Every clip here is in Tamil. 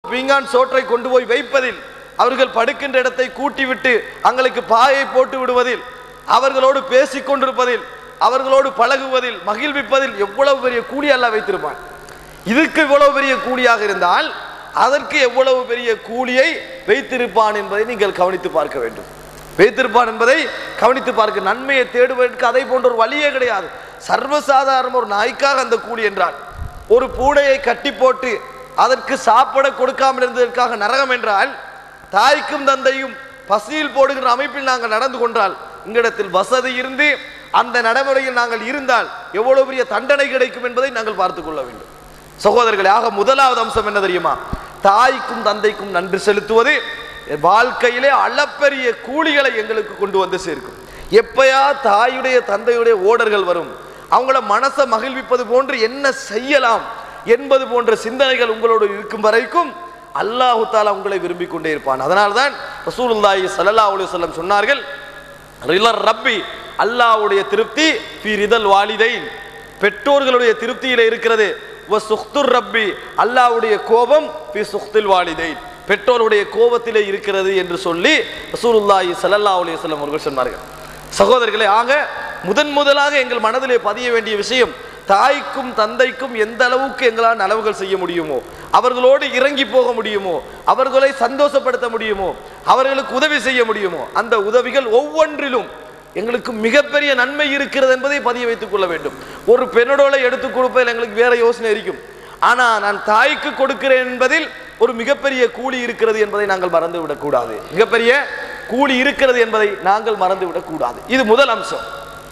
பீங்கான் சோற்றை கொண்டு போய் வைப்பதில் அவர்கள் படுக்கின்ற இடத்தை கூட்டிவிட்டு அங்களுக்கு பாயை போட்டு விடுவதில் அவர்களோடு பேசிக் கொண்டிருப்பதில் அவர்களோடு பழகுவதில் மகிழ்விப்பதில் எவ்வளவு பெரிய கூலி அல்லாஹ் வைத்திருப்பான் இதுக்கு இவ்வளவு பெரிய கூலியாக இருந்தால் அதற்கு எவ்வளவு பெரிய கூலியை வைத்திருப்பான் என்பதை நீங்கள் கவனித்து பார்க்க வேண்டும் வைத்திருப்பான் என்பதை கவனித்து பார்க்க நன்மையை தேடுவதற்கு அதை போன்ற ஒரு வழியே கிடையாது சர்வசாதாரண ஒரு நாய்க்காக அந்த கூலி என்றால் ஒரு பூனையை கட்டி போட்டு அதற்கு சாப்பிட கொடுக்காமல் இருந்ததற்காக நரகம் என்றால் தாய்க்கும் தந்தையும் பசியில் போடுகிற அமைப்பில் நாங்கள் நடந்து கொண்டால் இங்கிடத்தில் வசதி இருந்து அந்த நடைமுறையில் நாங்கள் இருந்தால் எவ்வளவு பெரிய தண்டனை கிடைக்கும் என்பதை நாங்கள் பார்த்துக் கொள்ள வேண்டும் சகோதரர்களே ஆக முதலாவது அம்சம் என்ன தெரியுமா தாய்க்கும் தந்தைக்கும் நன்றி செலுத்துவது வாழ்க்கையிலே அளப்பரிய கூலிகளை எங்களுக்கு கொண்டு வந்து சேர்க்கும் எப்பயா தாயுடைய தந்தையுடைய ஓடர்கள் வரும் அவங்கள மனசை மகிழ்விப்பது போன்று என்ன செய்யலாம் என்பது போன்ற சிந்தனைகள் உங்களோடு இருக்கும் வரைக்கும் அல்லாஹு தாலா உங்களை விரும்பிக் கொண்டே இருப்பான் அதனால்தான் ரசூலுல்லாஹி ஸல்லல்லாஹு அலைஹி வஸல்லம் சொன்னார்கள் ரிலர் ரப்பி அல்லாஹ்வுடைய திருப்தி ஃபி ரிதல் வாலிதைன் பெற்றோர்களுடைய திருப்தியில இருக்கிறது வ சுக்துர் ரப்பி அல்லாஹ்வுடைய கோபம் ஃபி சுக்தில் வாலிதைன் பெற்றோருடைய கோபத்திலே இருக்கிறது என்று சொல்லி ரசூலுல்லாஹி ஸல்லல்லாஹு அலைஹி வஸல்லம் அவர்கள் சொன்னார்கள் சகோதரர்களே ஆக முதன் முதலாக எங்கள் மனதிலே பதிய வேண்டிய விஷயம் தாய்க்கும் தந்தைக்கும் எந்த அளவுக்கு எங்களால் நலவுகள் செய்ய முடியுமோ அவர்களோடு இறங்கி போக முடியுமோ அவர்களை சந்தோஷப்படுத்த முடியுமோ அவர்களுக்கு உதவி செய்ய முடியுமோ அந்த உதவிகள் ஒவ்வொன்றிலும் எங்களுக்கு மிகப்பெரிய நன்மை இருக்கிறது என்பதை பதிய வைத்துக் கொள்ள வேண்டும் ஒரு பெண்ணோட எடுத்து கொடுப்பதில் எங்களுக்கு வேற யோசனை இருக்கும் ஆனா நான் தாய்க்கு கொடுக்கிறேன் என்பதில் ஒரு மிகப்பெரிய கூலி இருக்கிறது என்பதை நாங்கள் மறந்து விடக்கூடாது மிகப்பெரிய கூலி இருக்கிறது என்பதை நாங்கள் மறந்து விடக்கூடாது இது முதல் அம்சம்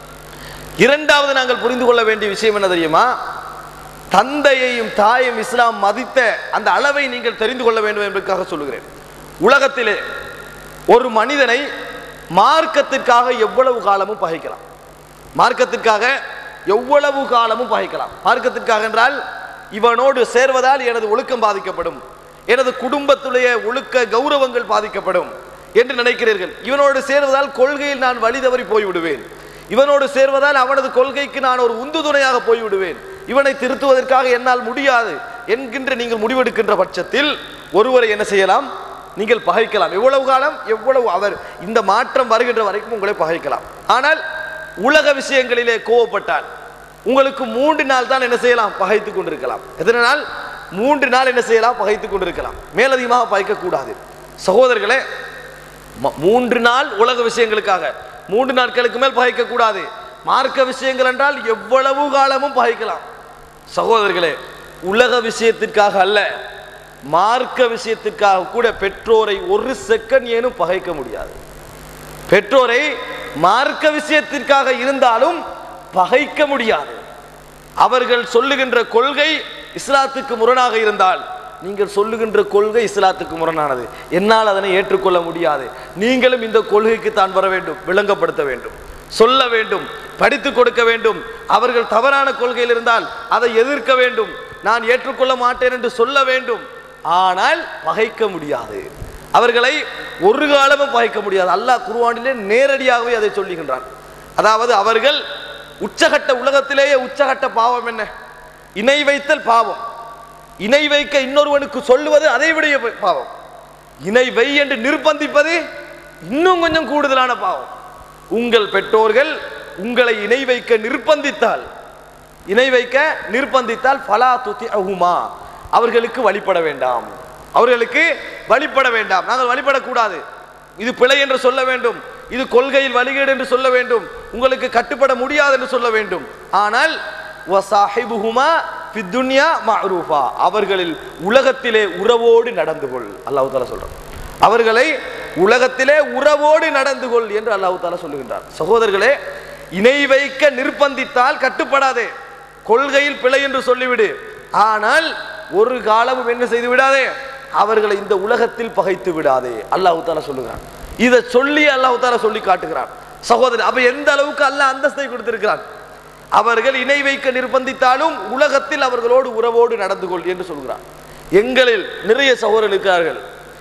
இரண்டாவது நாங்கள் புரிந்து கொள்ள வேண்டிய விஷயம் என்ன தெரியுமா தந்தையையும் தாயும் இஸ்லாம் மதித்த அந்த அளவை நீங்கள் தெரிந்து கொள்ள வேண்டும் என்பதற்காக சொல்லுகிறேன் உலகத்திலே ஒரு மனிதனை மார்க்கத்திற்காக எவ்வளவு காலமும் பகைக்கலாம் மார்க்கத்திற்காக எவ்வளவு காலமும் பகைக்கலாம் மார்க்கத்திற்காக என்றால் இவனோடு சேர்வதால் எனது ஒழுக்கம் பாதிக்கப்படும் எனது குடும்பத்துடைய ஒழுக்க கௌரவங்கள் பாதிக்கப்படும் என்று நினைக்கிறீர்கள் இவனோடு சேர்வதால் கொள்கையில் நான் வழி தவறி போய்விடுவேன் இவனோடு சேர்வதால் அவனது கொள்கைக்கு நான் ஒரு உந்துதுணையாக போய்விடுவேன் இவனை திருத்துவதற்காக என்னால் முடியாது என்கின்ற நீங்கள் முடிவெடுக்கின்ற பட்சத்தில் ஒருவரை என்ன செய்யலாம் நீங்கள் பகைக்கலாம் எவ்வளவு காலம் எவ்வளவு அவர் இந்த மாற்றம் வருகின்ற வரைக்கும் உங்களை பகைக்கலாம் ஆனால் உலக விஷயங்களிலே கோவப்பட்டால் உங்களுக்கு மூன்று நாள் தான் என்ன செய்யலாம் பகைத்துக் கொண்டிருக்கலாம் எத்தனை நாள் மூன்று நாள் என்ன செய்யலாம் பகைத்துக் கொண்டிருக்கலாம் மேலதிகமாக பகைக்கக்கூடாது சகோதரர்களே ம- மூன்று நாள் உலக விஷயங்களுக்காக மூன்று நாட்களுக்கு மேல் பகைக்க கூடாது மார்க்க விஷயங்கள் என்றால் எவ்வளவு காலமும் பகைக்கலாம் சகோதரர்களே உலக விஷயத்திற்காக அல்ல மார்க்க விஷயத்திற்காக கூட பெற்றோரை ஒரு செகண்ட் ஏனும் பகைக்க முடியாது பெற்றோரை மார்க்க விஷயத்திற்காக இருந்தாலும் பகைக்க முடியாது அவர்கள் சொல்லுகின்ற கொள்கை இஸ்லாத்துக்கு முரணாக இருந்தால் நீங்கள் சொல்லுகின்ற கொள்கை இஸ்லாத்துக்கு முரணானது என்னால் அதனை ஏற்றுக்கொள்ள முடியாது நீங்களும் இந்த கொள்கைக்கு தான் வர வேண்டும் விளங்கப்படுத்த வேண்டும் சொல்ல வேண்டும் படித்து கொடுக்க வேண்டும் அவர்கள் தவறான கொள்கையில் இருந்தால் அதை எதிர்க்க வேண்டும் நான் ஏற்றுக்கொள்ள மாட்டேன் என்று சொல்ல வேண்டும் ஆனால் பகைக்க முடியாது அவர்களை ஒரு காலமும் பகைக்க முடியாது அல்லாஹ் குர்ஆனிலே நேரடியாகவே அதை சொல்லுகின்றான் அதாவது அவர்கள் உச்சகட்ட உலகத்திலேயே உச்சகட்ட பாவம் என்ன இணை வைத்தல் பாவம் இணை வைக்க இன்னொருவனுக்கு சொல்லுவது அதை விட பாவம் இணை வை என்று நிர்பந்திப்பது இன்னும் கொஞ்சம் கூடுதலான பாவம் உங்கள் பெற்றோர்கள் உங்களை இணை வைக்க நிர்பந்தித்தால் இணை வைக்க நிர்பந்தித்தால் ஃபலா துதி அஹுமா அவர்களுக்கு வழிபட வேண்டாம் அவர்களுக்கு வழிபட வேண்டாம் நாங்கள் வழிபடக்கூடாது இது பிழை என்று சொல்ல வேண்டும் இது கொள்கையில் வழிகேடு என்று சொல்ல வேண்டும் உங்களுக்கு கட்டுப்பட முடியாது என்று சொல்ல வேண்டும் ஆனால் வசாஹிபுஹுமா ஃபித்துன்யா மஅரூஃபா அவர்களில் உலகத்திலே உறவோடு நடந்து கொள் அல்லாஹ் தாலா சொல்றான் அவர்களை உலகத்திலே உறவோடு நடந்து கொள் என்று அல்லாஹ் தாலா சொல்லுகின்றார் சகோதரர்களே இணை வைக்க நிர்பந்தித்தால் கட்டுப்படாதே கொள்கையில் பிழை என்று சொல்லிவிடு ஆனால் ஒரு காலமும் என்ன செய்து விடாதே அவர்களை இந்த உலகத்தில் பகைத்து விடாதே அல்லாஹ் தாலா சொல்லுகிறான் இதை சொல்லி அல்லாஹ் தாலா சொல்லி காட்டுகிறான் சகோதரர் அப்ப எந்த அளவுக்கு அல்லாஹ் அந்தஸ்தை கொடுத்திருக்கிறான் அவர்கள் இணை வைக்க நிர்பந்தித்தாலும் உலகத்தில் அவர்களோடு உறவோடு நடந்து கொள் என்று சொல்கிறான் எங்களில் நிறைய சகோதரர் இருக்கிறார்கள்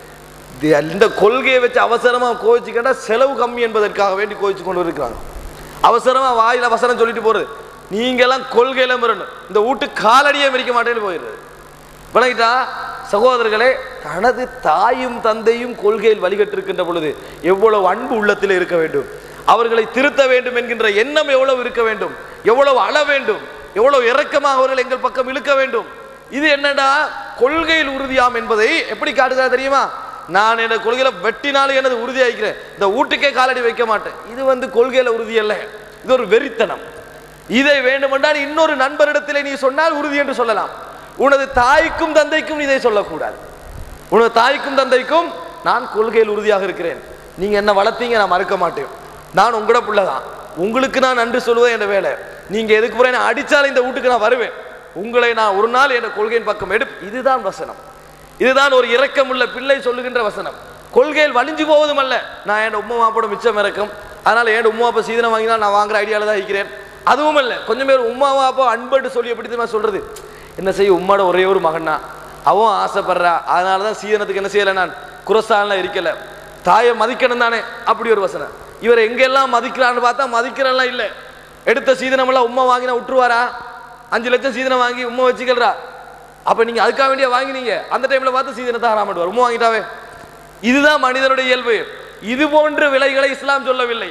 இது இந்த கொள்கையை வச்சு அவசரமா கோவிச்சுக்கிட்டா செலவு கம்மி என்பதற்காக வேண்டி கோவிச்சு கொண்டு இருக்கிறாங்க அவசரமா வாயில வசனம் சொல்லிட்டு போறது நீங்கெல்லாம் கொள்கையில மிரணும் இந்த வீட்டு காலடியே மிரிக்க மாட்டேன்னு போயிடுறது விளங்கிட்டா சகோதரர்களே தனது தாயும் தந்தையும் கொள்கையில் வழிகட்டிருக்கின்ற பொழுது எவ்வளவு அன்பு உள்ளத்தில் இருக்க வேண்டும் அவர்களை திருத்த வேண்டும் என்கின்ற எண்ணம் எவ்வளவு இருக்க வேண்டும் எவ்வளவு அழ வேண்டும் எவ்வளவு இரக்கமாக அவர்கள் எங்கள் பக்கம் இழுக்க வேண்டும் இது என்னடா கொள்கையில் உறுதியாம் என்பதை எப்படி காட்டுதா தெரியுமா நான் என் கொள்கையில வெட்டினாலும் எனது உறுதியாகிறேன் இந்த வீட்டுக்கே காலடி வைக்க மாட்டேன் இது வந்து கொள்கையில உறுதி அல்ல இது ஒரு வெறித்தனம் இதை வேண்டுமென்றால் இன்னொரு நண்பரிடத்திலே நீ சொன்னால் உறுதி என்று சொல்லலாம் உனது தாய்க்கும் தந்தைக்கும் இதை சொல்லக்கூடாது உனது தாய்க்கும் தந்தைக்கும் நான் கொள்கையில் உறுதியாக இருக்கிறேன் நீங்க என்ன வளர்த்தீங்க நான் மறுக்க மாட்டேன் நான் உங்களோட பிள்ளை தான் உங்களுக்கு நான் நன்றி சொல்லுவேன் என்ற வேலை நீங்க எதுக்கு போற நான் அடிச்சாலும் இந்த வீட்டுக்கு நான் வருவேன் உங்களை நான் ஒரு நாள் என் கொள்கையின் பக்கம் எடு இதுதான் வசனம் இதுதான் ஒரு இரக்கமுள்ள பிள்ளை சொல்லுகின்ற வசனம் கொள்கையில் வலிஞ்சு போவதும் அல்ல நான் என் உம்மா மாப்போட மிச்சம் இறக்கும் அதனால என் உம்மா அப்பா சீதனம் வாங்கினா நான் வாங்குற ஐடியால தான் இருக்கிறேன் அதுவும் அல்ல கொஞ்சம் பேர் உம்மா அப்பா அன்பட்டு சொல்லி எப்படி தெரியுமா சொல்றது என்ன செய்ய உம்மாட ஒரே ஒரு மகன் தான் அவன் ஆசைப்படுறா அதனால தான் சீதனத்துக்கு என்ன செய்யலை நான் குரஸ்தான்லாம் இருக்கல தாயை மதிக்கணும் தானே அப்படி ஒரு வசனம் இவர் எங்கெல்லாம் மதிக்கிறான்னு பார்த்தா மதிக்கிறெல்லாம் இல்லை எடுத்த சீதனமெல்லாம் உம்மா வாங்கினா விட்டுருவாரா அஞ்சு லட்சம் சீதனம் வாங்கி உம்மா வச்சுக்கிறா அப்ப நீங்க அதுக்காக வேண்டிய வாங்கினீங்க அந்த டைம்ல பார்த்து சீதனத்தை ஹராமட்டுவார் உம்மா வாங்கிட்டாவே இதுதான் மனிதனுடைய இயல்பு இது போன்ற விலைகளை இஸ்லாம் சொல்லவில்லை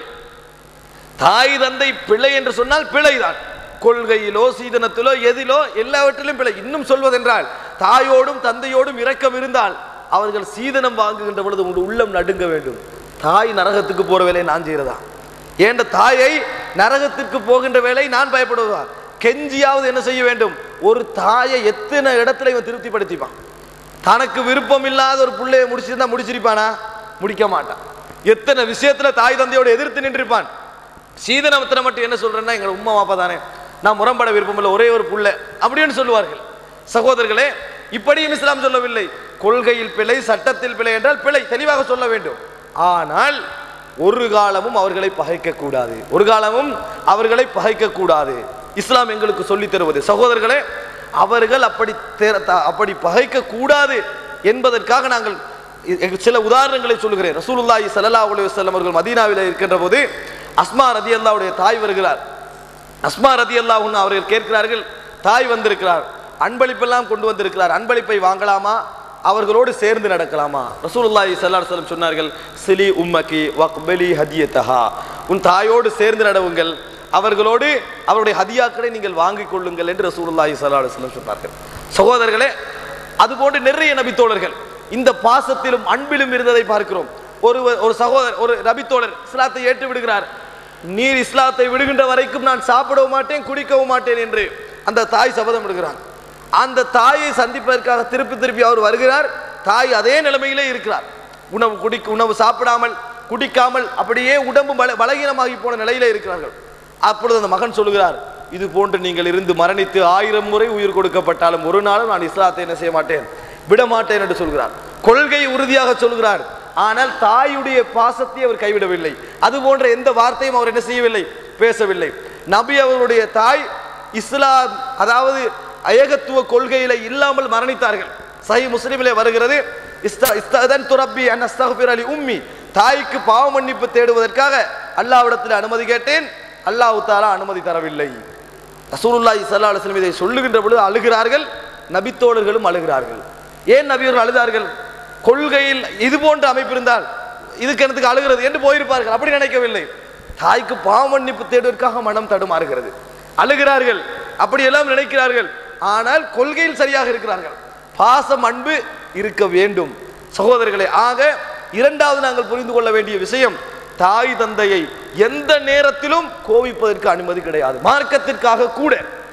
தாய் தந்தை பிழை என்று சொன்னால் பிழைதான் கொள்கையிலோ சீதனத்திலோ எதிலோ எல்லாவற்றிலும் பிழை இன்னும் சொல்வதென்றால் தாயோடும் தந்தையோடும் இரக்கம் இருந்தால் அவர்கள் சீதனம் வாங்குகின்ற பொழுது உங்கள் உள்ளம் நடுங்க வேண்டும் தாய் நரகத்துக்கு போற வேலையை நான் செய்யறதா ஏண்ட தாயை நரகத்திற்கு போகின்ற வேலை நான் பயப்படுவதா கெஞ்சியாவது என்ன செய்ய வேண்டும் ஒரு தாயை எத்தனை இடத்துல இவன் திருப்திப்படுத்திப்பான் தனக்கு விருப்பம் இல்லாத ஒரு பிள்ளையை முடிச்சிருந்தா முடிச்சிருப்பானா முடிக்க மாட்டான் எத்தனை விஷயத்துல தாய் தந்தையோட எதிர்த்து நின்றிருப்பான் சீதனத்துல மட்டும் என்ன சொல்றேன்னா எங்க உம்மா வாப்பா தானே நான் முரம்பட விருப்பம் இல்லை ஒரே ஒரு புள்ள அப்படின்னு சொல்லுவார்கள் சகோதரர்களே இப்படியும் இஸ்லாம் சொல்லவில்லை கொள்கையில் பிழை சட்டத்தில் பிழை என்றால் பிழை தெளிவாக சொல்ல வேண்டும் ஆனால் ஒரு காலமும் அவர்களை பகைக்க கூடாது ஒரு காலமும் அவர்களை பகைக்க கூடாது இஸ்லாம் எங்களுக்கு சொல்லித் தருவது சகோதரர்களே அவர்கள் அப்படி தே- த- அப்படி பகைக்க கூடாது என்பதற்காக நாங்கள் இ- இ- சில உதாரணங்களை சொல்லுகிறேன் ரசூலுல்லாஹி ஸல்லல்லாஹு அலைஹி வஸல்லம் அவர்கள் மதீனாவில் இருக்கின்ற போது அஸ்மா ரதியல்லாஹுடைய தாய் வருகிறார் அஸ்மா ரதியல்லாஹு அவர்கள் கேட்கிறார்கள் தாய் வந்திருக்கிறார் அன்பளிப்பெல்லாம் கொண்டு வந்திருக்கிறார் அன்பளிப்பை வாங்கலாமா அவர்களோடு சேர்ந்து நடக்கலாமா ரசூலுல்லாஹி ஸல்லல்லாஹு அலைஹி வஸல்லம் சொன்னார்கள் சிலி உம்மகி வக்பலி ஹதியத்தஹா உன் தாயோடு சேர்ந்து நடவுங்கள் அவர்களோடு அவருடைய ஹதியாக்களை நீங்கள் வாங்கிக் கொள்ளுங்கள் என்று ரசூலுல்லாஹி ஸல்லல்லாஹு அலைஹி வஸல்லம் சொன்னார்கள் சகோதரர்களே அதுபோன்று நிறைய நபித்தோழர்கள் இந்த பாசத்திலும் அன்பிலும் இருந்ததை பார்க்கிறோம் ஒரு ஒரு சகோதரர் ஒரு நபித்தோழர் இஸ்லாத்தை ஏற்று விடுகிறார் நீர் இஸ்லாத்தை விடுகின்ற வரைக்கும் நான் சாப்பிடவும் மாட்டேன் குடிக்கவும் மாட்டேன் என்று அந்த தாய் சபதம் விடுகிறான் அந்த தாயை சந்திப்பதற்காக திருப்பி திருப்பி அவர் வருகிறார் தாய் அதே நிலைமையிலே இருக்கிறார் உணவு குடிக்க உணவு சாப்பிடாமல் குடிக்காமல் அப்படியே உடம்பு பல பலகீனமாகி போன நிலையிலே இருக்கிறார்கள் அப்பொழுது அந்த மகன் சொல்லுகிறார் இது போன்று நீங்கள் இருந்து மரணித்து ஆயிரம் முறை உயிர் கொடுக்கப்பட்டாலும் ஒரு நாளும் நான் இஸ்லாத்தை என்ன செய்ய மாட்டேன் விட மாட்டேன் என்று சொல்கிறார் கொள்கை உறுதியாக சொல்கிறார் ஆனால் தாயுடைய பாசத்தை அவர் கைவிடவில்லை அது போன்ற எந்த வார்த்தையும் அவர் என்ன செய்யவில்லை பேசவில்லை நபி அவருடைய தாய் இஸ்லாம் அதாவது அயகத்துவ கொள்கையில இல்லாமல் மரணித்தார்கள் சஹி முஸ்லிமிலே வருகிறது இஸ்த- இஸ்ததன் துரப்பி அன் அஸ்தக்ஃபிர் அலி உம்மி தாய்க்கு பாவ மன்னிப்பு தேடுவதற்காக அல்லாஹ்விடத்தில் அனுமதி கேட்டேன் அல்லாஹ் தாலா அனுமதி தரவில்லை ரசூலுல்லாஹி ஸல்லல்லாஹு அலைஹி வஸல்லம் இதை சொல்லுகின்ற பொழுது அழுகிறார்கள் நபித்தோழர்களும் அழுகிறார்கள் ஏன் நபியர்கள் அழுதார்கள் கொள்கையில் இது போன்ற அமைப்பு இருந்தால் இதுக்கு எனக்கு அழுகிறது என்று போயிருப்பார்கள் அப்படி நினைக்கவில்லை தாய்க்கு பாவ மன்னிப்பு தேடுவதற்காக மனம் தடுமாறுகிறது அழுகிறார்கள் அப்படியெல்லாம் நினைக்கிறார்கள் ஆனால் கொள்கையில் சரியாக இருக்கிறார்கள் பாசம் அன்பு இருக்க வேண்டும் சகோதரர்களே ஆக இரண்டாவது நாங்கள் புரிந்து கொள்ள வேண்டிய விஷயம் தாய் தந்தையை எந்த நேரத்திலும் கோவிப்பதற்கு அனுமதி கிடையாது மார்க்கத்திற்காக கூட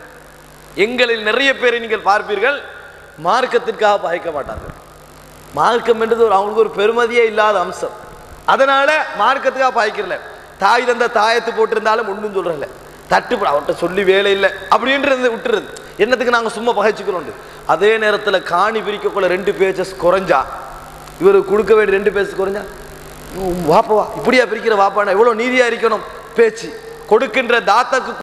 எங்களில் நிறைய பேரை நீங்கள் பார்ப்பீர்கள் மார்க்கத்திற்காக பகைக்க மாட்டார்கள் மார்க்கம் என்றது ஒரு அவங்களுக்கு ஒரு பெருமதியே இல்லாத அம்சம் அதனால மார்க்கத்துக்காக பாய்க்கிறல தாய் தந்த தாயத்து போட்டிருந்தாலும் ஒன்றும் சொல்றல தட்டு அவர்கிட்ட சொல்லி வேலை இல்லை அப்படின்றது விட்டுறது என்னத்துக்கு நாங்கள் சும்மா பகைச்சுக்கிறோம் அதே நேரத்தில் காணி பிரிக்கக்குள்ள ரெண்டு பேச்சஸ் குறைஞ்சா இவர் கொடுக்க வேண்டிய ரெண்டு பேச்சு குறைஞ்சா உம், வாப்பவா இப்படியா பிரிக்கிற வாப்பானா எவ்வளோ நீதியா இருக்கணும் பேச்சு கொடுக்கின்ற தாத்தாக்கு